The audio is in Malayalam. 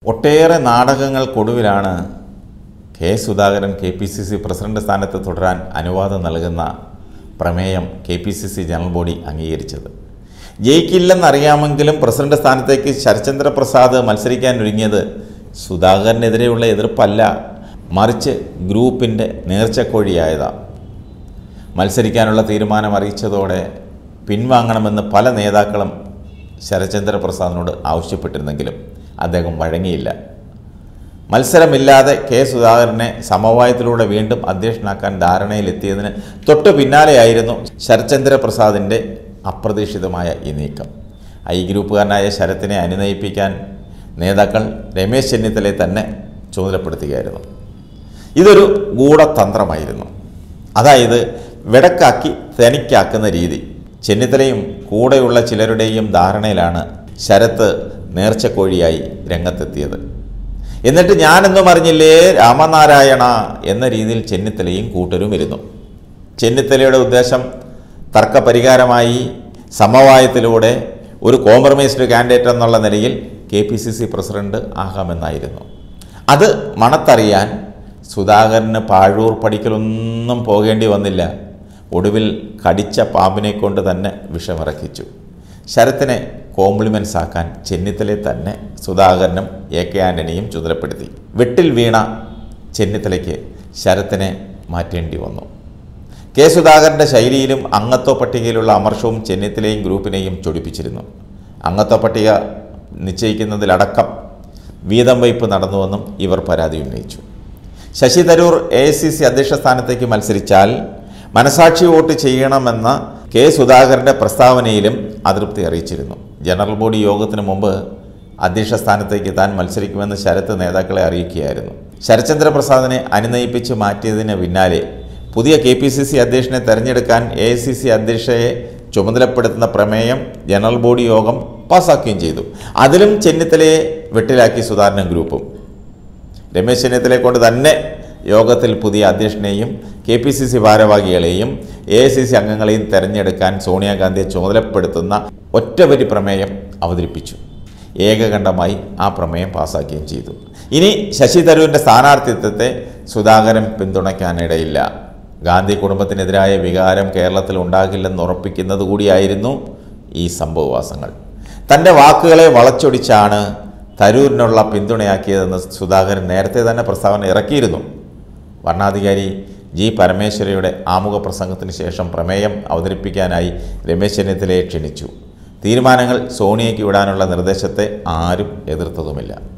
ഒട്ടേറെ നാടകങ്ങൾക്കൊടുവിലാണ് K Sudhakaran K P C C president സ്ഥാനത്ത് തുടരാൻ അനുവാദം നൽകുന്ന പ്രമേയം K P C C general body അംഗീകരിച്ചത് ജയിക്കില്ലെന്നറിയാമെങ്കിലും പ്രസിഡന്റ് സ്ഥാനത്തേക്ക് ശരചന്ദ്ര പ്രസാദ് മത്സരിക്കാൻ ഒരുങ്ങിയത് സുധാകരനെതിരെയുള്ള എതിർപ്പല്ല മറിച്ച് ഗ്രൂപ്പിൻ്റെ നേർച്ചക്കോഴിയായതാണ് മത്സരിക്കാനുള്ള തീരുമാനം അറിയിച്ചതോടെ പിൻവാങ്ങണമെന്ന് പല നേതാക്കളും ശരചന്ദ്ര പ്രസാദിനോട് ആവശ്യപ്പെട്ടിരുന്നെങ്കിലും അദ്ദേഹം വഴങ്ങിയില്ല മത്സരമില്ലാതെ കെ സുധാകരനെ സമവായത്തിലൂടെ വീണ്ടും അധ്യക്ഷനാക്കാൻ ധാരണയിലെത്തിയതിന് തൊട്ടു പിന്നാലെയായിരുന്നു ശരചന്ദ്ര പ്രസാദിൻ്റെ അപ്രതീക്ഷിതമായ ഈ നീക്കം ഐ ഗ്രൂപ്പുകാരനായ ശരത്തിനെ അനുനയിപ്പിക്കാൻ നേതാക്കൾ രമേശ് ചെന്നിത്തലയെ തന്നെ ചുമതലപ്പെടുത്തുകയായിരുന്നു ഇതൊരു ഗൂഢതന്ത്രമായിരുന്നു അതായത് വെടക്കാക്കി തനിക്കാക്കുന്ന രീതി ചെന്നിത്തലയും കൂടെയുള്ള ചിലരുടെയും ധാരണയിലാണ് ശരത്ത് നേർച്ചക്കോഴിയായി രംഗത്തെത്തിയത് എന്നിട്ട് ഞാനെന്നും അറിഞ്ഞില്ലേ രാമനാരായണ എന്ന രീതിയിൽ ചെന്നിത്തലയും കൂട്ടരും ഇരുന്നു ചെന്നിത്തലയുടെ ഉദ്ദേശം തർക്കപരിഹാരമായി സമവായത്തിലൂടെ ഒരു കോംപ്രമൈസ്ഡ് കാൻഡിഡേറ്റ് എന്നുള്ള നിലയിൽ K P C C president ആകാമെന്നായിരുന്നു അത് മണത്തറിയാൻ സുധാകരന് പാഴൂർ പഠിക്കലൊന്നും പോകേണ്ടി വന്നില്ല ഒടുവിൽ കടിച്ച പാമ്പിനെ കൊണ്ട് തന്നെ വിഷമിറക്കിച്ചു ശരത്തിനെ കോംപ്ലിമെൻസ് ആക്കാൻ ചെന്നിത്തലയെ തന്നെ സുധാകരനും എ കെ ആൻ്റണിയും ചുമതലപ്പെടുത്തി വെട്ടിൽ വീണ ചെന്നിത്തലയ്ക്ക് ശരത്തിനെ മാറ്റേണ്ടി വന്നു കെ സുധാകരൻ്റെ ശൈലിയിലും അംഗത്വ പട്ടികയിലുള്ള അമർഷവും ചെന്നിത്തലയും ഗ്രൂപ്പിനെയും ചൊടിപ്പിച്ചിരുന്നു അംഗത്വ പട്ടിക നിശ്ചയിക്കുന്നതിലടക്കം വീതം വയ്പ് നടന്നുവെന്നും ഇവർ പരാതി ഉന്നയിച്ചു Shashi Tharoor A I C C അധ്യക്ഷ സ്ഥാനത്തേക്ക് മത്സരിച്ചാൽ മനസാക്ഷി വോട്ട് ചെയ്യണമെന്ന കെ സുധാകരൻ്റെ പ്രസ്താവനയിലും അതൃപ്തി അറിയിച്ചിരുന്നു ജനറൽ ബോഡി യോഗത്തിന് മുമ്പ് അധ്യക്ഷ സ്ഥാനത്തേക്ക് താൻ മത്സരിക്കുമെന്ന് ശരത്ത് നേതാക്കളെ അറിയിക്കുകയായിരുന്നു ശരത്ചന്ദ്ര പ്രസാദിനെ അനുനയിപ്പിച്ച് മാറ്റിയതിന് പിന്നാലെ പുതിയ കെ പി സി സി അധ്യക്ഷനെ തെരഞ്ഞെടുക്കാൻ എ ഐ സി സി അധ്യക്ഷയെ ചുമതലപ്പെടുത്തുന്ന പ്രമേയം ജനറൽ ബോഡി യോഗം പാസാക്കുകയും ചെയ്തു അതിലും ചെന്നിത്തലയെ വെട്ടിലാക്കി സുധാകരൻ ഗ്രൂപ്പും രമേശ് ചെന്നിത്തലയെ കൊണ്ട് തന്നെ യോഗത്തിൽ പുതിയ അധ്യക്ഷനെയും കെ പി സി സി ഭാരവാഹികളെയും എ ഐ സി സി അംഗങ്ങളെയും തെരഞ്ഞെടുക്കാൻ സോണിയാഗാന്ധിയെ ചുമതലപ്പെടുത്തുന്ന ഒറ്റവരി പ്രമേയം അവതരിപ്പിച്ചു ഏകകണ്ഠമായി ആ പ്രമേയം പാസാക്കുകയും ചെയ്തു ഇനി ശശി തരൂരിൻ്റെ സ്ഥാനാർത്ഥിത്വത്തെ സുധാകരൻ പിന്തുണയ്ക്കാനിടയില്ല ഗാന്ധി കുടുംബത്തിനെതിരായ വികാരം കേരളത്തിൽ ഉണ്ടാകില്ലെന്ന് ഉറപ്പിക്കുന്നത് കൂടിയായിരുന്നു ഈ സംഭവവാസങ്ങൾ തൻ്റെ വാക്കുകളെ വളച്ചൊടിച്ചാണ് തരൂരിനുള്ള പിന്തുണയാക്കിയതെന്ന് സുധാകരൻ നേരത്തെ തന്നെ പ്രസ്താവന ഇറക്കിയിരുന്നു ഭരണാധികാരി ജി പരമേശ്വരയുടെ ആമുഖ പ്രസംഗത്തിന് ശേഷം പ്രമേയം അവതരിപ്പിക്കാനായി രമേശ് ചെന്നിത്തലയെ ക്ഷണിച്ചു തീരുമാനങ്ങൾ സോണിയയ്ക്ക് വിടാനുള്ള നിർദ്ദേശത്തെ ആരും എതിർത്തതുമില്ല